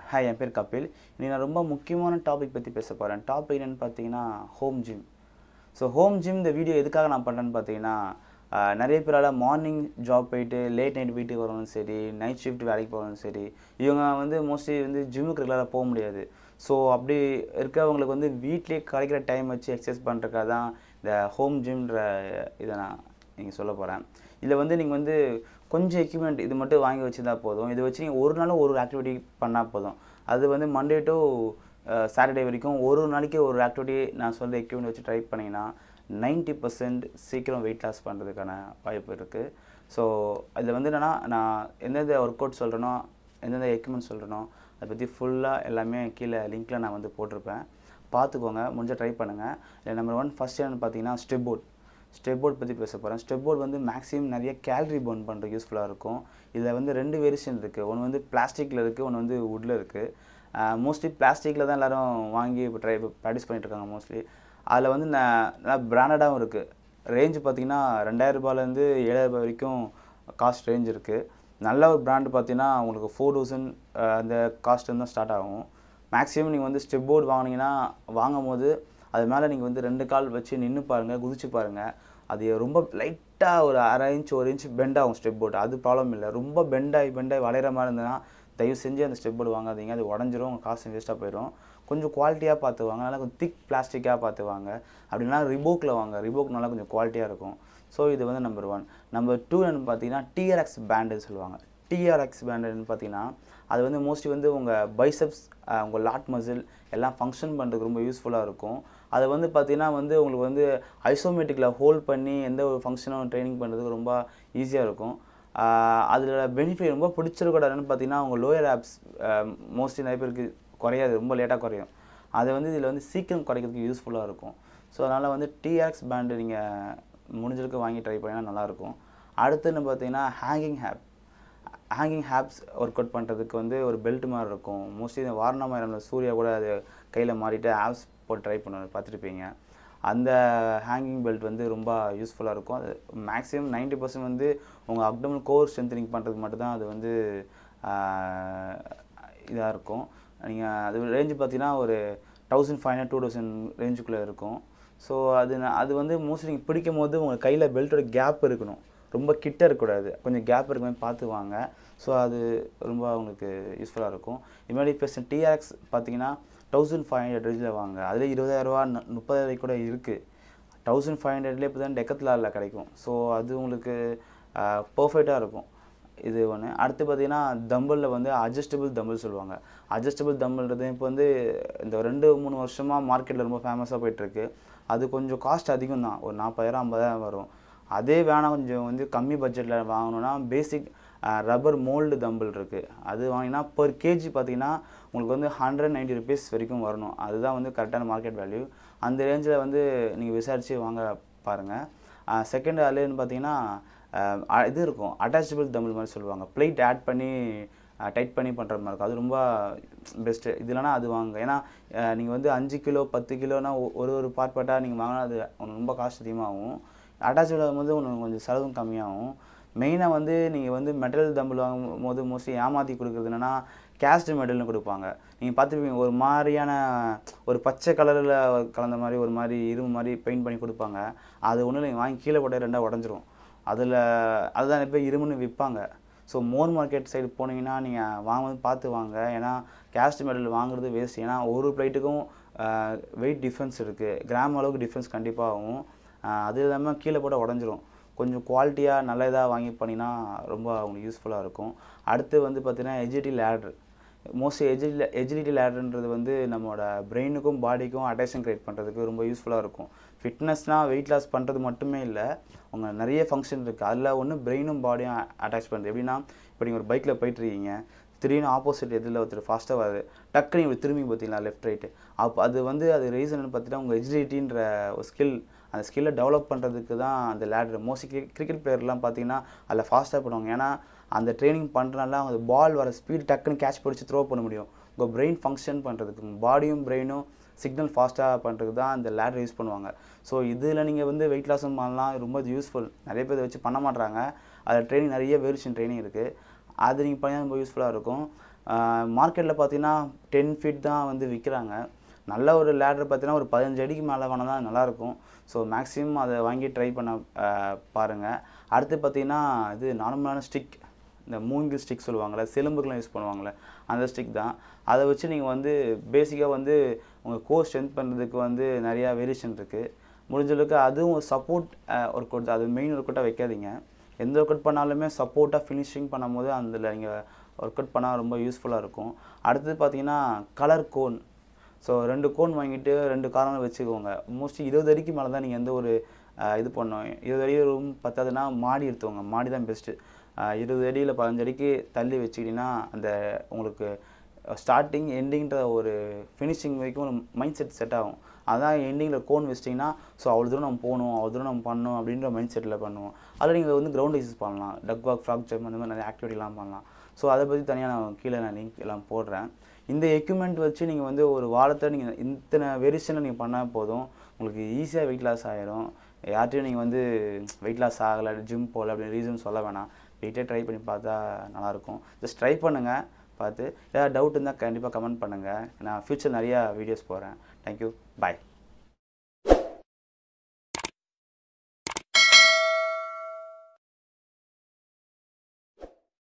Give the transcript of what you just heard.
hi என் பேர் கபில் இன்னைக்கு நான் ரொம்ப முக்கியமான டாபிக் பற்றி பேச போகிறேன் டாபிக் என்னென்னு பார்த்தீங்கன்னா home gym so home gym இந்த வீடியோ எதுக்காக நான் பண்ணுறேன்னு பார்த்தீங்கன்னா ஆஹ், நிறைய பேரால் மார்னிங் ஜாப் போயிட்டு லேட் நைட் வீட்டுக்கு வரணும் சரி நைட் ஷிஃப்ட் வேலைக்கு போகணும் சரி இவங்க வந்து மோஸ்ட்லி வந்து ஜிம்முக்கு ரெகுலராக போக முடியாது ஸோ அப்படி இருக்கவங்களுக்கு வந்து வீட்லேயே கிடைக்கிற டைம் வச்சு எக்ஸசைஸ் பண்ணுறதுக்காக தான் இந்த ஹோம் ஜிம்ன்ற இதை நான் நீங்கள் சொல்ல போகிறேன் இதில் வந்து நீங்கள் வந்து கொஞ்சம் எக்யூப்மெண்ட் இது மட்டும் வாங்கி வச்சுருந்தா போதும் இதை வச்சு நீங்கள் ஒரு நாளும் ஒரு ஆக்டிவிட்டி பண்ணால் போதும் அது வந்து மண்டே டு சாட்டர்டே வரைக்கும் ஒரு நாளைக்கு ஒரு ஆக்டிவிட்டி நான் சொல்கிற எக்யூப்மெண்ட் வச்சு ட்ரை பண்ணிங்கன்னா 90% பர்சன்ட் சீக்கிரம் வெயிட் லாஸ் பண்ணுறதுக்கான வாய்ப்பு இருக்குது ஸோ இதில் வந்து என்னென்னா நான் எந்தெந்த ஒர்க் அவுட் சொல்கிறேனோ எந்தெந்த எக்யூப்மெண்ட் சொல்கிறேனோ அதை பற்றி ஃபுல்லாக எல்லாமே கீழே லிங்க்கில் நான் வந்து போட்டிருப்பேன் பார்த்துக்கோங்க முடிஞ்சால் ட்ரை பண்ணுங்கள் இல்லை நம்பர் ஒன் ஃபஸ்ட் என்னென்னு பார்த்தீங்கன்னா ஸ்டெப் போர்ட் ஸ்டெப் போர்ட் பற்றி பேச போகிறேன் ஸ்டெப் போர்ட் வந்து மேக்ஸிமம் நிறைய கேலரி பர்ன் பண்ணுறதுக்கு யூஸ்ஃபுல்லாக இருக்கும் இதில் வந்து ரெண்டு வேரியேஷன் இருக்குது ஒன்று வந்து பிளாஸ்டிக்கில் இருக்குது ஒன்று வந்து வுட்டில் இருக்குது மோஸ்ட்லி பிளாஸ்டிக்கில் தான் எல்லோரும் வாங்கி இப்போ ட்ரை ப்ராக்டிஸ் பண்ணிட்டு இருக்காங்க மோஸ்ட்லி அதில் வந்து ந- நல்லா பிராண்டடாகவும் இருக்குது ரேஞ்ச் பார்த்தீங்கன்னா ரெண்டாயிரம் ரூபாயிலேருந்து ஏழாயிரம் ரூபாய் வரைக்கும் காஸ்ட் ரேஞ்ச் இருக்குது நல்ல ஒரு பிராண்டு பார்த்தீங்கன்னா உங்களுக்கு ஃபோர் தௌசண்ட் அந்த காஸ்ட் தான் ஸ்டார்ட் ஆகும் மேக்ஸிமம் நீங்கள் வந்து ஸ்டெப் போர்டு வாங்குனீங்கன்னா வாங்கும் போது அது மேலே நீங்கள் வந்து ரெண்டு கால் வச்சு நின்று பாருங்கள் குதிச்சு பாருங்கள் அது ரொம்ப லைட்டாக ஒரு அரை இன்ச் ஒரு இன்ச் பெண்ட் ஆகும் ஸ்டெப் போர்டு அது ப்ராப்ளம் இல்லை ரொம்ப பெண்டாகி பெண்டாகி வளையிற மாதிரி இருந்ததுன்னா தயவு செஞ்சு அந்த ஸ்டெப் போர்டு வாங்காதீங்க அது உடஞ்சிரும் உங்கள் காசு வேஸ்ட்டாக போயிடும் கொஞ்சம் குவாலிட்டியாக பார்த்து வாங்க நல்லா கொஞ்சம் திக் பிளாஸ்டிக்காக பார்த்து வாங்க அப்படின்னா ரிபோக்கில் வாங்க ரிபோக் நல்லா கொஞ்சம் குவாலிட்டியாக இருக்கும் ஸோ இது வந்து நம்பர் ஒன் நம்பர் டூ என்ன பார்த்தீங்கன்னா டிஆர்எக்ஸ் பேண்டுன்னு சொல்லுவாங்க டிஆர்எக்ஸ் பேண்டுன்னு பார்த்தீங்கன்னா அது வந்து மோஸ்ட்லி வந்து உங்கள் பைசப்ஸ் உங்கள் லாட் மசில் எல்லாம் ஃபங்க்ஷன் பண்ணுறதுக்கு ரொம்ப யூஸ்ஃபுல்லாக இருக்கும் அது வந்து பார்த்தீங்கன்னா வந்து உங்களுக்கு வந்து ஐசோமேட்டிக்கில் ஹோல்ட் பண்ணி எந்த ஒரு ஃபங்க்ஷனும் ட்ரைனிங் பண்ணுறதுக்கு ரொம்ப ஈஸியாக இருக்கும் அதில் பெனிஃபிட் ரொம்ப பிடிச்சிருக்கூட என்னென்னு பார்த்தீங்கன்னா உங்கள் லோயர் ஆப்ஸ் மோஸ்ட்லி நிறைய பேருக்கு குறையாது ரொம்ப லேட்டாக குறையும் அது வந்து இதில் வந்து சீக்கிரம் குறைக்கிறதுக்கு யூஸ்ஃபுல்லாக இருக்கும் ஸோ அதனால் வந்து டிஆக்ஸ் பேண்டு நீங்கள் முடிஞ்சிருக்க வாங்கி ட்ரை பண்ணிங்கன்னா நல்லாயிருக்கும் அடுத்துன்னு பார்த்தீங்கன்னா hanging ab hanging abs work out பண்ணுறதுக்கு வந்து ஒரு பெல்ட் மாதிரி இருக்கும் மோஸ்ட்லி இந்த வாரணமாயிரம்ல சூர்யா கூட அது கையில் மாறிட்டு ஆப்ஸ் போட்டு ட்ரை பண்ண பார்த்துருப்பீங்க அந்த ஹேங்கிங் பெல்ட் வந்து ரொம்ப யூஸ்ஃபுல்லாக இருக்கும் அது மேக்ஸிமம் 90% பர்சன்ட் வந்து உங்கள் அப்டமல் கோர் ஸ்ட்ரென்த்னிங் பண்ணுறதுக்கு மட்டும்தான் அது வந்து இதாக இருக்கும் நீங்கள் அது ரேஞ்சு பார்த்தீங்கன்னா ஒரு thousand five hundred two thousand ரேஞ்சுக்குள்ளே இருக்கும் ஸோ அது நான் அது வந்து மோஸ்ட்லி நீங்கள் பிடிக்கும் போது உங்கள் கையில் பெல்ட்டோட கேப் இருக்கணும் ரொம்ப கிட்ட இருக்கக்கூடாது கொஞ்சம் கேப் இருக்க மாதிரி பார்த்து வாங்க ஸோ அது ரொம்ப உங்களுக்கு யூஸ்ஃபுல்லாக இருக்கும் இதுமாதிரி இப்போ டிஆர்எக்ஸ் பார்த்தீங்கன்னா தௌசண்ட் ஃபைவ் ஹண்ட்ரட் ரேஞ்சில் வாங்க அதில் இருபதாயிரரூவா முப்பதாயிரம் கூட இருக்குது தௌசண்ட் ஃபைவ் ஹண்ட்ரட்லேயே இப்போ தான் டெக்கத்லாவில் கிடைக்கும் ஸோ அது உங்களுக்கு பர்ஃபெக்டாக இருக்கும் இது ஒன்று அடுத்து பார்த்தீங்கன்னா தம்பிளில் வந்து அட்ஜஸ்டபிள் தம்பிள் சொல்லுவாங்க அட்ஜஸ்டபிள் தம்பிள்ன்றது இப்போ வந்து இந்த ரெண்டு மூணு வருஷமாக மார்க்கெட்டில் ரொம்ப ஃபேமஸாக போயிட்டுருக்கு அது கொஞ்சம் காஸ்ட் அதிகம் தான் ஒரு நாற்பதாயிரம் ஐம்பதாயிரம் வரும் அதே வேணால் கொஞ்சம் வந்து கம்மி பட்ஜெட்டில் வாங்கணுன்னா பேசிக் ரப்பர் மோல்டு தம்பிள் இருக்குது அது வாங்கினா பர் கேஜி பார்த்தீங்கன்னா உங்களுக்கு வந்து ஹண்ட்ரட் நைன்ட்டி ருபீஸ் வரைக்கும் வரணும் அதுதான் வந்து கரெக்டான மார்க்கெட் வேல்யூ அந்த ரேஞ்சில் வந்து நீங்கள் விசாரித்து வாங்க பாருங்கள் செகண்ட் அதுலேன்னு பார்த்தீங்கன்னா அஹ், அ- இது இருக்கும் அட்டாச்சபிள் தம்பிள் மாதிரி சொல்லுவாங்க பிளேட் ஆட் பண்ணி டைட் பண்ணி பண்ணுற மாதிரி இருக்கும் அது ரொம்ப பெஸ்ட்டு இது இல்லைனா அது வாங்க ஏன்னா நீங்கள் வந்து அஞ்சு கிலோ பத்து கிலோனா ஒ- ஒரு ஒரு பார்ட் பார்ட்டாக நீங்கள் வாங்கினா அது உங்களுக்கு ரொம்ப காசு அதிகமாகும் அட்டாச்சபிள் ஆகும்போது உங்களுக்கு கொஞ்சம் செலவும் கம்மியாகும் மெயினாக வந்து நீங்கள் வந்து மெட்டல் தம்பிள் வாங்கும் போது மோஸ்ட்லி ஏமாற்றி கொடுக்குறது என்னென்னா கேஸ்ட் மெட்டல்னு கொடுப்பாங்க நீங்கள் பார்த்துருப்பீங்க ஒரு மாதிரியான ஒரு பச்சை கலரில் கலந்த மாதிரி ஒரு மாதிரி இரும்பு மாதிரி பெயிண்ட் பண்ணி கொடுப்பாங்க அது ஒன்றும் நீங்கள் வாங்கி கீழே போட்டால் ரெண்டாக உடஞ்சிரும் அதில் அதுதான் இப்போ இரும்புன்னு விற்பாங்க ஸோ மோர் மார்க்கெட் சைடு போனீங்கன்னா நீங்கள் வாங்கும்போது பார்த்து வாங்க ஏன்னா கேஸ்ட் மெட்டல் வாங்குறது வேஸ்ட் ஏன்னா ஒரு பிளேட்டுக்கும் வெயிட் டிஃப்ரென்ஸ் இருக்குது கிராம் அளவுக்கு டிஃப்ரென்ஸ் கண்டிப்பாக ஆகும் ஆஹ் அது இல்லாமல் கீழே போட்டால் உடஞ்சிரும் கொஞ்சம் குவாலிட்டியாக நல்ல இதாக வாங்கி பண்ணினா ரொம்ப அவங்களுக்கு யூஸ்ஃபுல்லாக இருக்கும் அடுத்து வந்து பார்த்தீங்கன்னா எஜிடி லேட்ரு மோஸ்ட்லி எஜிடி எஜிலிட்டி லேடர்ன்றது வந்து நம்மளோட பிரெயினுக்கும் பாடிக்கும் அட்டேஷன் கிரியேட் பண்ணுறதுக்கு ரொம்ப யூஸ்ஃபுல்லாக இருக்கும் ஃபிட்னஸ்னால் வெயிட் லாஸ் பண்ணுறது மட்டுமே இல்லை உங்கள் நிறைய ஃபங்க்ஷன் இருக்குது அதில் ஒன்று பிரெயினும் பாடியும் அட்டாச் பண்ணுறது எப்படின்னா இப்போ நீங்கள் ஒரு பைக்கில் போயிட்டுருக்கீங்க திடீர்னு ஆப்போசிட் எதில் ஒருத்தர் ஃபாஸ்ட்டாக வருது டக்குனு இப்படி திரும்பி பார்த்தீங்களா லெஃப்ட் ரைட்டு அப்போ அது வந்து அது ரீசன் பார்த்தீங்கன்னா உங்கள் எஜிலிட்டின்ற ஒரு ஸ்கில் அந்த ஸ்கில்லை டெவலப் பண்ணுறதுக்கு தான் அந்த லேடர் மோஸ்ட்லி கிரிக்கெட் பிளேயர்லாம் பார்த்தீங்கன்னா அதில் ஃபாஸ்ட்டாக பண்ணுவாங்க ஏன்னா அந்த ட்ரைனிங் பண்ணுறனால அவங்க பால் வர ஸ்பீட் டக்குன்னு கேட்ச் பிடிச்சி த்ரோ பண்ண முடியும் உங்கள் பிரெயின் ஃபங்க்ஷன் பண்ணுறதுக்கு உங்கள் பாடியும் பிரெயினும் சிக்னல் ஃபாஸ்ட்டாக பண்ணுறதுக்கு தான் இந்த லேடர் யூஸ் பண்ணுவாங்க ஸோ இதில் நீங்கள் வந்து வெயிட் லாஸும் பண்ணலாம் ரொம்ப யூஸ்ஃபுல் நிறைய பேர் இதை வச்சு பண்ண மாட்றாங்க அதில் ட்ரைனிங் நிறைய வேரியேஷன் ட்ரைனிங் இருக்குது அது நீங்கள் பண்ணி ரொம்ப யூஸ்ஃபுல்லாக இருக்கும் மார்க்கெட்டில் பார்த்தீங்கன்னா டென் ஃபீட் தான் வந்து விற்கிறாங்க நல்ல ஒரு லேடர் பார்த்தீங்கன்னா ஒரு பதினஞ்சு அடிக்கு மேலே வேணால் தான் நல்லாயிருக்கும் ஸோ மேக்ஸிமம் அதை வாங்கி ட்ரை பண்ண பாருங்கள் அடுத்து பார்த்தீங்கன்னா இது நார்மலான ஸ்டிக் இந்த மூங்கில் ஸ்டிக் சொல்லுவாங்கள்ல சிலம்புக்கெலாம் யூஸ் பண்ணுவாங்கள்ல அந்த ஸ்டிக் தான் அதை வச்சு நீங்கள் வந்து பேசிக்காக வந்து உங்கள் கோர் ஸ்ட்ரென்த் பண்ணுறதுக்கு வந்து நிறையா வேரியேஷன் இருக்குது முடிஞ்ச அளவுக்கு அதுவும் சப்போர்ட் ஒர்க் அவுட் அது மெயின் ஒர்க் அவுட்டாக வைக்காதீங்க எந்த ஒர்க் அவுட் பண்ணாலுமே சப்போர்ட்டாக ஃபினிஷிங் பண்ணும்போது அதில் நீங்கள் ஒர்க் அவுட் பண்ணால் ரொம்ப யூஸ்ஃபுல்லாக இருக்கும் அடுத்தது பார்த்தீங்கன்னா கலர் கோன் ஸோ ரெண்டு கோன் வாங்கிட்டு ரெண்டு காரணம் வச்சுக்கோங்க மோஸ்ட்லி இருபது அடிக்கு மேலே தான் நீங்கள் எந்த ஒரு அஹ், இது பண்ணோம் இருபது அடி ரூம் பத்தாதுன்னா மாடி எடுத்துவோங்க மாடி தான் பெஸ்ட்டு இருபது அடியில் பதினஞ்சு அடிக்கு தள்ளி வச்சுக்கிட்டிங்கன்னா அந்த உங்களுக்கு ஸ்டார்டிங் எண்டிங்கிற ஒரு ஃபினிஷிங் வரைக்கும் மைண்ட் செட் செட் ஆகும் அதான் எண்டிங்கில் கோன் வச்சிட்டிங்கன்னா ஸோ அவ்வளோ தூரம் நம்ம போகணும் அவ்வளோ தூரம் நம்ம பண்ணணும் அப்படின்ற மைண்ட் செட்டில் பண்ணுவோம் அதில் நீங்கள் வந்து கிரவுண்ட் யூஸ் பண்ணலாம் டக் வாக் ஃப்ராக் ஜம்ப் அந்த மாதிரி நிறைய ஆக்டிவிட்டிலாம் பண்ணலாம் ஸோ அதை பற்றி தனியாக நான் கீழே நான் லிங்க் எல்லாம் போடுறேன் இந்த எக்யூப்மெண்ட் வச்சு நீங்கள் வந்து ஒரு வாரத்தை நீங்கள் இத்தனை வேரியேஷனில் நீங்கள் பண்ணால் போதும் உங்களுக்கு ஈஸியாக வெயிட் லாஸ் ஆயிரும் யார்ட்டையும் நீங்கள் வந்து வெயிட் லாஸ் ஆகலை ஜிம் போகல அப்படின்னு ரீசன் சொல்ல வேணாம் வீட்டே ட்ரை பண்ணி பார்த்தா நல்லாயிருக்கும் ஜஸ்ட் ட்ரை பண்ணுங்கள் பார்த்து ஏதாவது டவுட் இருந்தால் கண்டிப்பாக கமெண்ட் பண்ணுங்கள் நான் ஃப்யூச்சர் நிறையா வீடியோஸ் போடுறேன் தேங்க்யூ பாய்